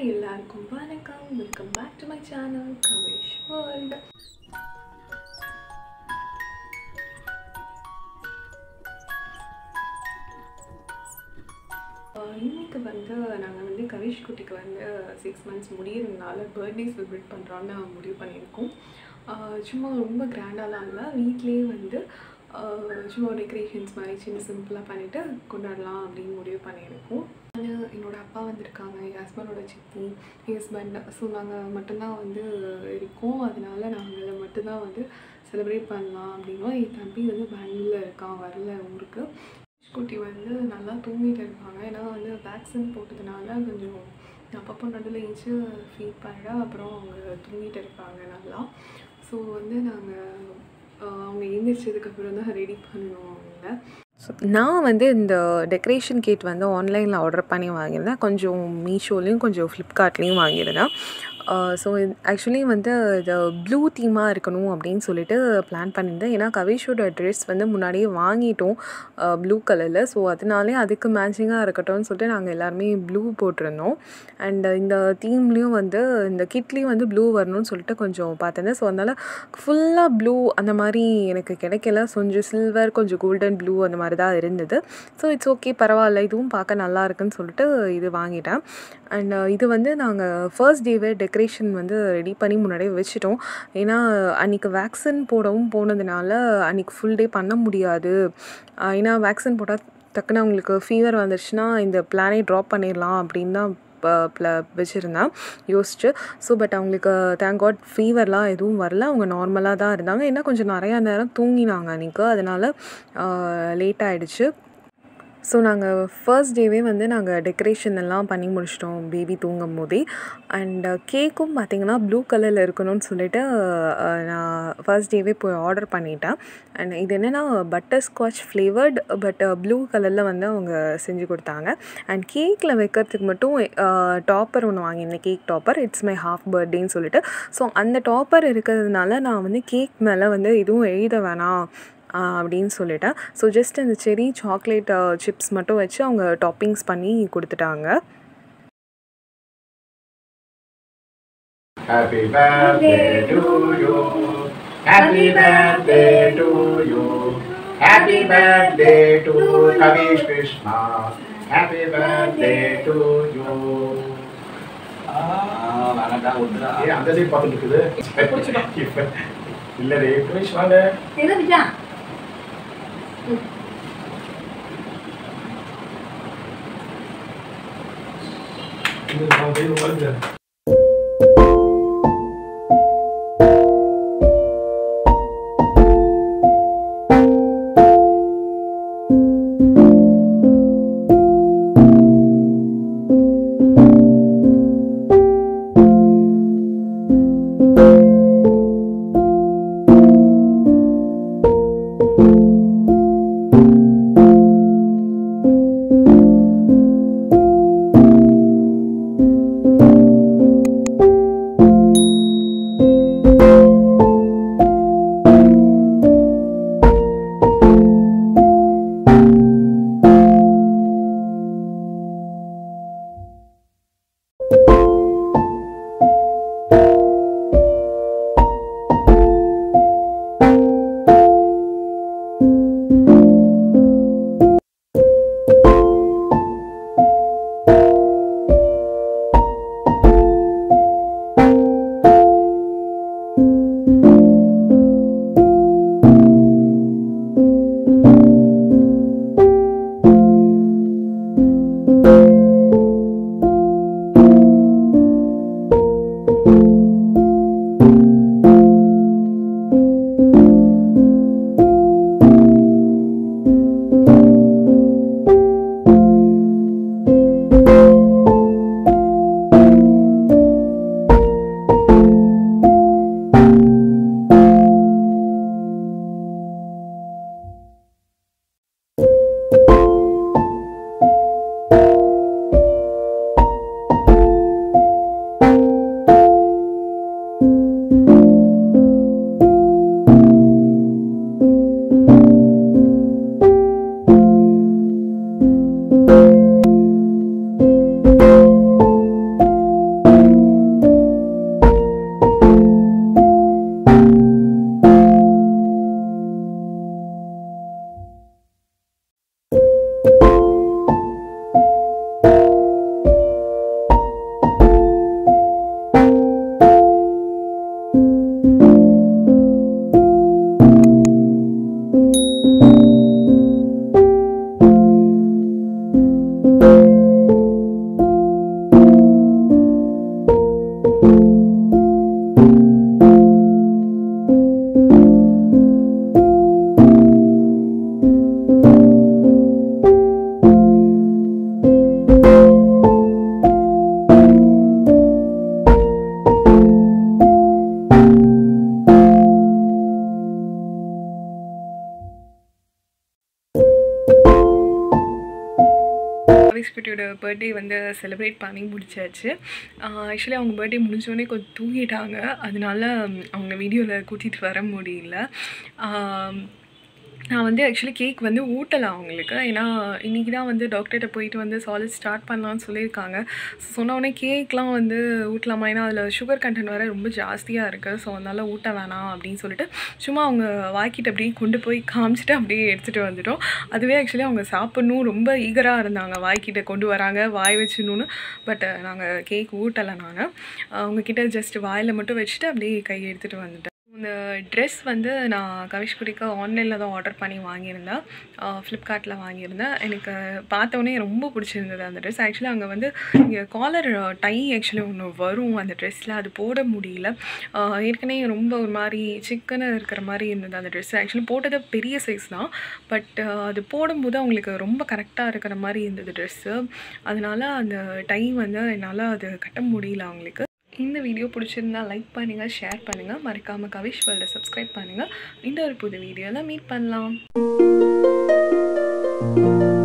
Hi எல்லாருக்கும் வணக்கம் welcome back to my channel Kavish world இன்னைக்கு வந்து நாங்கள் வந்து கவிஷ் குட்டிக்கு வந்து சிக்ஸ் மந்த்ஸ் முடியறதுனால பர்த்டே செலிப்ரேட் பண்ணுறோன்னு முடிவு பண்ணியிருக்கோம் ஆஹ் சும்மா ரொம்ப கிராண்டாலாம் இல்லை வீட்லேயே வந்து ஆஹ் சும்மா டெக்கரேஷன்ஸ் மாதிரி சின்ன சிம்பிளாக பண்ணிவிட்டு கொண்டாடலாம் அப்படின்னு முடிவு பண்ணியிருக்கோம் நான் என்னோட அப்பா வந்திருக்காங்க என் ஹஸ்பண்டோட சித்தி என் ஹஸ்பண்ட் ஸோ நாங்கள் மட்டும்தான் வந்து இருக்கோம் அதனால நாங்கள் மட்டும்தான் வந்து செலிப்ரேட் பண்ணலாம் அப்படின்னோம் என் தம்பி வந்து பெங்களூரில் இருக்கான் வரல ஊருக்கு குட்டி வந்து நல்லா தூங்கிட்டு இருப்பாங்க ஏன்னா வந்து வேக்சின் போட்டதுனால கொஞ்சம் அப்பப்போ நடுவில் ஏஞ்சி ஃபீட் பண்ணிட அப்புறம் அவங்க தூங்கிட்டு இருப்பாங்க நல்லா ஸோ வந்து நாங்கள் அவங்க எழுந்திரிச்சதுக்கப்புறம் தான் ரெடி பண்ணணும் அவங்கள ஸோ நான் வந்து இந்த டெக்கரேஷன் கிட் வந்து ஆன்லைனில் ஆர்டர் பண்ணி வாங்கியிருந்தேன் கொஞ்சம் மீஷோலேயும் கொஞ்சம் ஃப்ளிப்கார்ட்லேயும் வாங்கியிருந்தேன் ஸோ ஆக்சுவலி வந்து இது ப்ளூ தீமாக இருக்கணும் அப்படின்னு சொல்லிட்டு பிளான் பண்ணியிருந்தேன் ஏன்னா கவிஷோட ட்ரெஸ் வந்து முன்னாடியே வாங்கிட்டோம் ப்ளூ கலரில் ஸோ அதனாலே அதுக்கு மேட்சிங்காக இருக்கட்டும்னு சொல்லிட்டு நாங்கள் எல்லாருமே ப்ளூ போட்டிருந்தோம் அண்ட் இந்த தீம்லேயும் வந்து இந்த கிட்லேயும் வந்து ப்ளூ வரணும்னு சொல்லிட்டு கொஞ்சம் பார்த்துருந்தேன் ஸோ அதனால் ஃபுல்லாக ப்ளூ அந்த மாதிரி எனக்கு கிடைக்கல கொஞ்சம் சில்வர் கொஞ்சம் கோல்டன் ப்ளூ அந்த மாதிரி தான் இருந்தது ஸோ இட்ஸ் ஓகே பரவாயில்ல இதுவும் பார்க்க நல்லா இருக்குன்னு சொல்லிட்டு இது வாங்கிட்டேன் அண்ட் இது வந்து நாங்கள் ஃபர்ஸ்ட் டேவே டெக்கரேஷன் வந்து ரெடி பண்ணி முன்னாடியே வச்சுட்டோம் ஏன்னா அன்றைக்கி வேக்சின் போடவும் போனதுனால அன்றைக்கி ஃபுல் டே பண்ண முடியாது ஆஹ் ஏன்னா வேக்சின் போட்டால் டக்குன்னு அவங்களுக்கு ஃபீவர் வந்துருச்சுன்னா இந்த பிளானே ட்ராப் பண்ணிடலாம் அப்படின்னு தான் ப்ள வச்சுருந்தேன் யோசிச்சு ஸோ பட் அவங்களுக்கு தேங்க் காட் ஃபீவர்லாம் எதுவும் வரல அவங்க நார்மலாக தான் இருந்தாங்க ஏன்னா கொஞ்சம் நிறையா நேரம் தூங்கினாங்க அன்றைக்கி அதனால் லேட் ஆகிடுச்சு ஸோ நாங்கள் ஃபர்ஸ்ட் டேவே வந்து நாங்கள் டெக்கரேஷன் எல்லாம் பண்ணி முடிச்சிட்டோம் பேபி தூங்கும் போதே அண்ட் கேக்கும் பார்த்தீங்கன்னா ப்ளூ கலரில் இருக்கணும்னு சொல்லிட்டு அஹ், நான் ஃபர்ஸ்ட் டேவே போய் ஆர்டர் பண்ணிட்டேன் அண்ட் இது என்னென்னா butterscotch flavoured but blue கலரில் வந்து அவங்க செஞ்சு கொடுத்தாங்க அண்ட் கேக்கில் வைக்கிறதுக்கு மட்டும் டாப்பர் ஒன்று வாங்கியிருந்தேன் cake topper it's my half பர்த்டேன்னு சொல்லிட்டு ஸோ அந்த டாப்பர் இருக்கிறதுனால நான் வந்து கேக் மேலே வந்து எதுவும் எழுத வேணாம் ஆஹ் அப்படின்னு சொல்லிட்டேன் ஸோ ஜஸ்ட் அந்த செரி சாக்லேட் சிப்ஸ் மட்டும் வச்சு அவங்க டாப்பிங்ஸ் பண்ணி கொடுத்துட்டாங்க Happy birthday to you. Happy birthday to you. Happy birthday to Kavish Krishna. Happy birthday to you. ஏன் அந்த சைடு பார்த்துட்டு இருக்குது இப்ப இல்ல ரே கவிஷ் வாங்க வருது Happy கவிஷ் குட்டியோட பர்த்டே வந்து செலிப்ரேட் பண்ணி முடிச்சாச்சு ஆக்சுவலி அவங்க பர்த்டே முடிஞ்சோடனே கொஞ்சம் தூங்கிட்டாங்க அதனால அவங்க வீடியோவில் கூட்டிகிட்டு வர முடியல ஆம், நான் வந்து ஆக்சுவலி கேக் வந்து ஊட்டலை அவங்களுக்கு ஏன்னா இன்றைக்கி தான் வந்து டாக்டர்கிட்ட போயிட்டு வந்து சாலிட் ஸ்டார்ட் பண்ணலான்னு சொல்லியிருக்காங்க சொன்ன உடனே கேக்லாம் வந்து ஊட்டலாமா ஏன்னா அதில் சுகர் கண்டென்ட் வேறு ரொம்ப ஜாஸ்தியாக இருக்குது ஸோ அதனால் ஊட்ட வேணாம் அப்படின்னு சொல்லிட்டு சும்மா அவங்க வாக்கிட்டு அப்படியே கொண்டு போய் காமிச்சிட்டு அப்படியே எடுத்துகிட்டு வந்துட்டோம் அதுவே ஆக்சுவலி அவங்க சாப்பிட்ணும் ரொம்ப ஈகராக இருந்தாங்க வாய்க்கிட்ட கொண்டு வராங்க வாய் வச்சுணுன்னு பட் நாங்கள் கேக் ஊட்டலை நான் அவங்கக்கிட்ட ஜஸ்ட் வாயில் மட்டும் வச்சுட்டு அப்படியே கை எடுத்துகிட்டு வந்துட்டேன் இந்த ட்ரெஸ் வந்து நான் கவிஷ்குடிக்கு ஆன்லைனில் தான் ஆர்டர் பண்ணி வாங்கியிருந்தேன் ஃப்ளிப்கார்ட்டில் வாங்கியிருந்தேன் எனக்கு பார்த்தோன்னே ரொம்ப பிடிச்சிருந்தது அந்த ட்ரெஸ் ஆக்சுவலி அங்கே வந்து இங்கே காலர் டை ஆக்சுவலி ஒன்று வரும் அந்த ட்ரெஸ்ஸில் அது போட முடியல ஆஹ் ஏற்கனவே ரொம்ப ஒரு மாதிரி சிக்கன இருக்கிற மாதிரி இருந்தது அந்த ட்ரெஸ் ஆக்சுவலி போட்டது பெரிய சைஸ் தான் பட் அது போடும்போது அவங்களுக்கு ரொம்ப கரெக்டாக இருக்கிற மாதிரி இருந்தது ட்ரெஸ்ஸு அதனால அந்த டை வந்து என்னால் அது கட்ட முடியல அவங்களுக்கு இந்த வீடியோ பிடிச்சிருந்தா லைக் பண்ணுங்கள் ஷேர் பண்ணுங்கள் மறக்காமல் கவிஷ் வேர்ல்டை சப்ஸ்கிரைப் பண்ணுங்கள் இன்னொரு புது வீடியோவில் மீட் பண்ணலாம்